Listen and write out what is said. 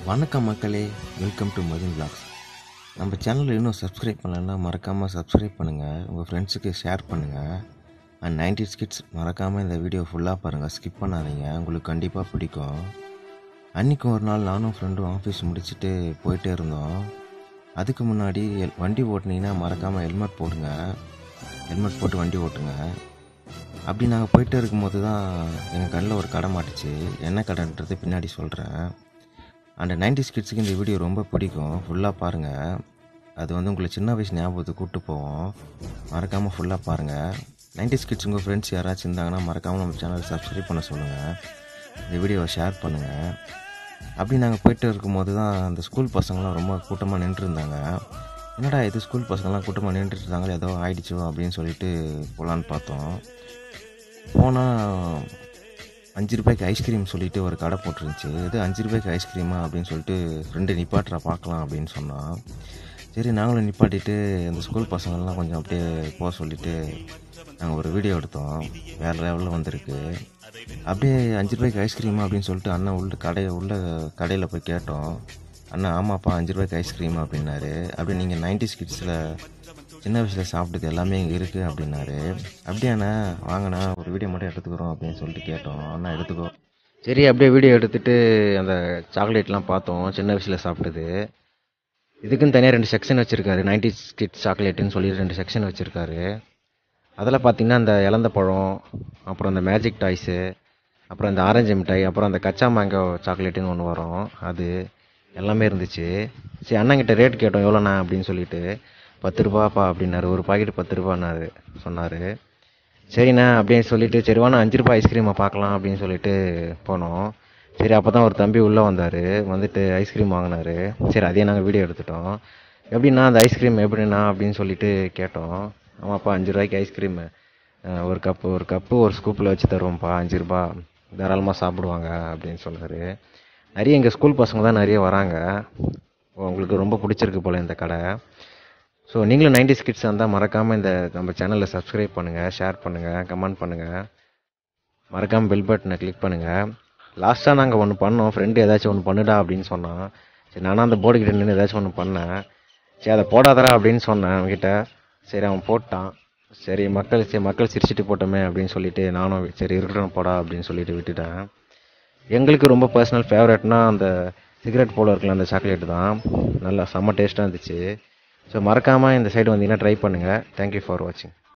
வணக்கம் மக்களே welcome to மதின் blocks நம்ம சேனலில் இன்னும் சப்ஸ்கிரைப் பண்ணலைன்னா மறக்காமல் சப்ஸ்கிரைப் பண்ணுங்கள் உங்கள் ஃப்ரெண்ட்ஸுக்கு ஷேர் பண்ணுங்கள் அண்ட் நைன்டி ஸ்கிட்ஸ் மறக்காமல் இந்த வீடியோ ஃபுல்லாக பாருங்கள் ஸ்கிப் பண்ணாதீங்க உங்களுக்கு கண்டிப்பாக பிடிக்கும் அன்றைக்கி ஒரு நாள் நானும் ஃப்ரெண்டும் ஆஃபீஸ் முடிச்சுட்டு போயிட்டே இருந்தோம் அதுக்கு முன்னாடி ஹெல்- வண்டி ஓட்டுனீங்கன்னா மறக்காமல் ஹெல்மெட் போடுங்க ஹெல்மெட் போட்டு வண்டி ஓட்டுங்க அப்படி நாங்கள் போயிட்டே இருக்கும்போது தான் எங்கள் கண்ணில் ஒரு கடை மாட்டுச்சு என்ன கடைன்றது பின்னாடி சொல்கிறேன் அந்த நைன்டி கிட்ஸுக்கு இந்த வீடியோ ரொம்ப பிடிக்கும் ஃபுல்லாக பாருங்கள் அது வந்து உங்களை சின்ன வயசு ஞாபகத்துக்கு கூப்பிட்டு போவோம் மறக்காமல் ஃபுல்லாக பாருங்கள் நைன்டி கிட்ஸ் உங்கள் ஃப்ரெண்ட்ஸ் யாராச்சும் இருந்தாங்கன்னா மறக்காமல் நம்ம சேனலை சப்ஸ்கிரைப் பண்ண சொல்லுங்கள் இந்த வீடியோவை ஷேர் பண்ணுங்கள் அப்படி நாங்கள் போயிட்டு இருக்கும்போது தான் அந்த ஸ்கூல் பசங்களாம் ரொம்ப கூட்டமாக நின்றுருந்தாங்க என்னடா இது ஸ்கூல் பசங்களாம் கூட்டமாக நின்றுட்டு இருந்தாங்களே ஏதோ ஆயிடுச்சோ அப்படின்னு சொல்லிட்டு போகலான்னு பார்த்தோம் போனால் அஞ்சு ரூபாய்க்கு ஐஸ்கிரீம் சொல்லிட்டு ஒரு கடை போட்டுருந்துச்சு இது அஞ்சு ரூபாய்க்கு ஐஸ்கிரீமா அப்படின்னு சொல்லிட்டு ஃப்ரெண்டு நிப்பாட்டுறா பார்க்கலாம் அப்படின்னு சொன்னான் சரி நாங்களும் நிப்பாட்டிட்டு அந்த ஸ்கூல் பசங்கள்லாம் கொஞ்சம் அப்படியே போக சொல்லிட்டு நாங்கள் ஒரு வீடியோ எடுத்தோம் வேறு லெவலில் வந்திருக்கு அப்படியே அஞ்சு ரூபாய்க்கு ஐஸ்கிரீமா அப்படின்னு சொல்லிட்டு அண்ணன் உள்ள கடையை உள்ள கடையில் போய் கேட்டோம் அண்ணா ஆமாப்பா அஞ்சு ரூபாய்க்கு ஐஸ்கிரீம் அப்படின்னாரு அப்படி நீங்கள் நைன்டி கிட்ஸில் சின்ன வயசில் சாப்பிட்டது எல்லாமே இங்கே இருக்குது அப்படின்னாரு அப்படியாண்ணா வாங்கண்ணா ஒரு வீடியோ மட்டும் எடுத்துக்கிறோம் அப்படின்னு சொல்லிட்டு கேட்டோம் அண்ணா எடுத்துக்கோ சரி அப்படியே வீடியோ எடுத்துட்டு அந்த சாக்லேட்லாம் பார்த்தோம் சின்ன வயசில் சாப்பிட்டது இதுக்குன்னு தனியாக ரெண்டு செக்ஷன் வச்சுருக்காரு நைன்டி கிட்ஸ் சாக்லேட்டுன்னு சொல்லி ரெண்டு செக்ஷன் வச்சுருக்காரு அதில் பார்த்தீங்கன்னா அந்த இலந்த பழம் அப்புறம் அந்த மேஜிக் டாய்ஸு அப்புறம் அந்த ஆரஞ்சு மிட்டாய் அப்புறம் அந்த கச்சா மேங்கோ சாக்லேட்டுன்னு ஒன்று வரும் அது எல்லாமே இருந்துச்சு சரி அண்ணங்கிட்ட ரேட் கேட்டோம் எவ்வளோண்ணா அப்படின்னு சொல்லிட்டு பத்து ரூபாப்பா அப்படின்னாரு ஒரு பாக்கெட் பத்து ரூபான்னாரு சொன்னார் சரிண்ணா அப்படின்னு சொல்லிட்டு சரி வாண்ணா அஞ்சு ரூபாய் ஐஸ்கிரீமை பார்க்கலாம் அப்படின்னு சொல்லிட்டு போனோம் சரி அப்போ தான் ஒரு தம்பி உள்ளே வந்தார் வந்துட்டு ஐஸ்கிரீம் வாங்கினாரு சரி அதையே நாங்கள் வீடியோ எடுத்துட்டோம் எப்படிண்ணா அந்த ஐஸ்கிரீம் எப்படிண்ணா அப்படின்னு சொல்லிட்டு கேட்டோம் ஆமாப்பா அஞ்சு ரூபாய்க்கு ஐஸ்கிரீமு ஒரு கப்பு ஒரு கப்பு ஒரு ஸ்கூப்பில் வச்சு தருவோம்ப்பா அஞ்சு ரூபா தாராளமாக சாப்பிடுவாங்க அப்படின்னு சொன்னார் நிறைய எங்கள் ஸ்கூல் பசங்க தான் நிறைய வராங்க உங்களுக்கு ரொம்ப பிடிச்சிருக்கு போல் இந்த கடை ஸோ நீங்களும் நைன்டி கிட்ஸ் இருந்தால் மறக்காமல் இந்த நம்ம சேனலில் சப்ஸ்கிரைப் பண்ணுங்கள் ஷேர் பண்ணுங்கள் கமெண்ட் பண்ணுங்கள் மறக்காமல் பெல் பட்டனை கிளிக் பண்ணுங்கள் லாஸ்ட்டாக நாங்கள் ஒன்று பண்ணோம் ஃப்ரெண்டு ஏதாச்சும் ஒன்று பண்ணுடா அப்படின்னு சொன்னான் சரி நானும் அந்த போர்டு கிட்ட நின்று ஏதாச்சும் ஒன்று பண்ணேன் சரி அதை போடாதடா அப்படின்னு சொன்னேன் அவன்கிட்ட சரி அவன் போட்டான் சரி மக்கள் சரி மக்கள் சிரிச்சிட்டு போட்டோமே அப்படின்னு சொல்லிட்டு நானும் சரி இருக்கட்டும் போடா அப்படின்னு சொல்லிட்டு விட்டுட்டேன் எங்களுக்கு ரொம்ப பர்சனல் ஃபேவரட்னா அந்த சிகரெட் போல இருக்குல்ல அந்த சாக்லேட் தான் நல்லா செம்ம டேஸ்ட்டாக இருந்துச்சு ஸோ மறக்காமல் இந்த சைடு வந்தீங்கன்னா ட்ரை பண்ணுங்கள் தேங்க்யூ ஃபார் வாட்சிங்